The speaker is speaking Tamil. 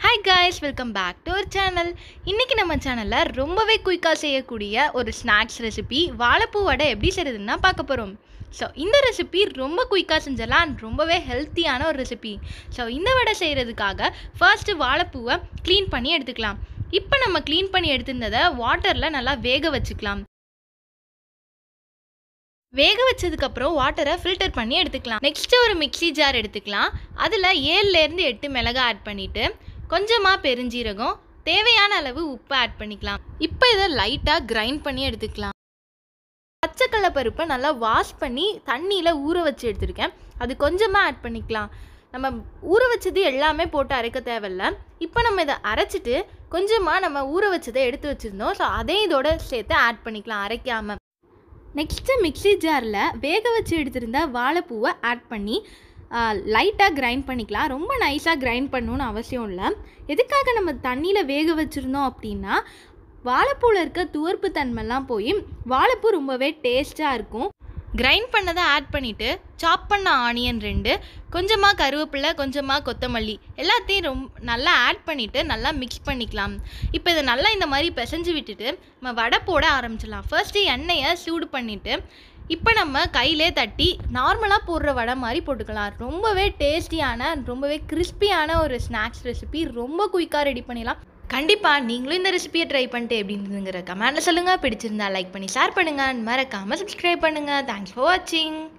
hi guys welcome back to our channel இன்றைக்கி நம்ம சேனலில் ரொம்பவே குயிக்காக செய்யக்கூடிய ஒரு ஸ்நாக்ஸ் ரெசிபி வாழைப்பூ வடை எப்படி செய்கிறதுன்னு தான் பார்க்க போகிறோம் ஸோ இந்த ரெசிபி ரொம்ப குயிக்காக செஞ்சிடலாம் and ரொம்பவே ஹெல்த்தியான ஒரு ரெசிபி ஸோ இந்த வடை செய்கிறதுக்காக ஃபர்ஸ்ட்டு வாழைப்பூவை க்ளீன் பண்ணி எடுத்துக்கலாம் இப்போ நம்ம க்ளீன் பண்ணி எடுத்திருந்ததை வாட்டரில் நல்லா வேக வச்சுக்கலாம் வேக வச்சதுக்கப்புறம் வாட்டரை ஃபில்டர் பண்ணி எடுத்துக்கலாம் நெக்ஸ்ட்டு ஒரு மிக்ஸி ஜார் எடுத்துக்கலாம் அதில் ஏழுலேருந்து எட்டு மிளகாய் ஆட் பண்ணிவிட்டு கொஞ்சமாக பெருஞ்சீரகம் தேவையான அளவு உப்பு ஆட் பண்ணிக்கலாம் இப்போ இதை லைட்டாக கிரைண்ட் பண்ணி எடுத்துக்கலாம் பச்சைக்கடலை பருப்பை நல்லா வாஷ் பண்ணி தண்ணியில் ஊற வச்சு எடுத்துருக்கேன் அது கொஞ்சமாக ஆட் பண்ணிக்கலாம் நம்ம ஊற வச்சது எல்லாமே போட்டு அரைக்க தேவையில்ல இப்போ நம்ம இதை அரைச்சிட்டு கொஞ்சமாக நம்ம ஊற வச்சதை எடுத்து வச்சுருந்தோம் ஸோ அதையும் இதோட சேர்த்து ஆட் பண்ணிக்கலாம் அரைக்காமல் நெக்ஸ்ட்டு மிக்ஸி ஜாரில் வேக வச்சு எடுத்திருந்த வாழைப்பூவை ஆட் பண்ணி லைட்டாக கிரைண்ட் பண்ணிக்கலாம் ரொம்ப நைஸாக கிரைண்ட் பண்ணணும்னு அவசியம் இல்லை எதுக்காக நம்ம தண்ணியில் வேக வச்சுருந்தோம் அப்படின்னா வாழைப்பூவில் இருக்க துவர்ப்பு தன்மைலாம் போய் வாழைப்பூ ரொம்பவே டேஸ்ட்டாக இருக்கும் கிரைண்ட் பண்ணதை ஆட் பண்ணிவிட்டு சாப் பண்ண ஆனியன் ரெண்டு கொஞ்சமாக கருவேப்பிலை கொஞ்சமாக கொத்தமல்லி எல்லாத்தையும் ரொம்ப நல்லா ஆட் பண்ணிவிட்டு நல்லா மிக்ஸ் பண்ணிக்கலாம் இப்போ இதை நல்லா இந்த மாதிரி பிசைஞ்சு விட்டுட்டு நம்ம வடை போட ஆரம்பிச்சிடலாம் ஃபர்ஸ்ட்டு எண்ணெயை சூடு பண்ணிவிட்டு இப்போ நம்ம கையிலே தட்டி நார்மலாக போடுற வடை மாதிரி போட்டுக்கலாம் ரொம்பவே டேஸ்டியான ரொம்பவே கிறிஸ்பியான ஒரு ஸ்நாக்ஸ் ரெசிபி ரொம்ப குயிக்காக ரெடி பண்ணிடலாம் கண்டிப்பாக நீங்களும் இந்த ரெசிபியை ட்ரை பண்ணிட்டு எப்படி இருந்ததுங்கிற கமெண்ட்டில் சொல்லுங்கள் பிடிச்சிருந்தா லைக் பண்ணி ஷேர் பண்ணுங்கள் மறக்காமல் சப்ஸ்கிரைப் பண்ணுங்கள் தேங்க்ஸ் ஃபார் வாட்சிங்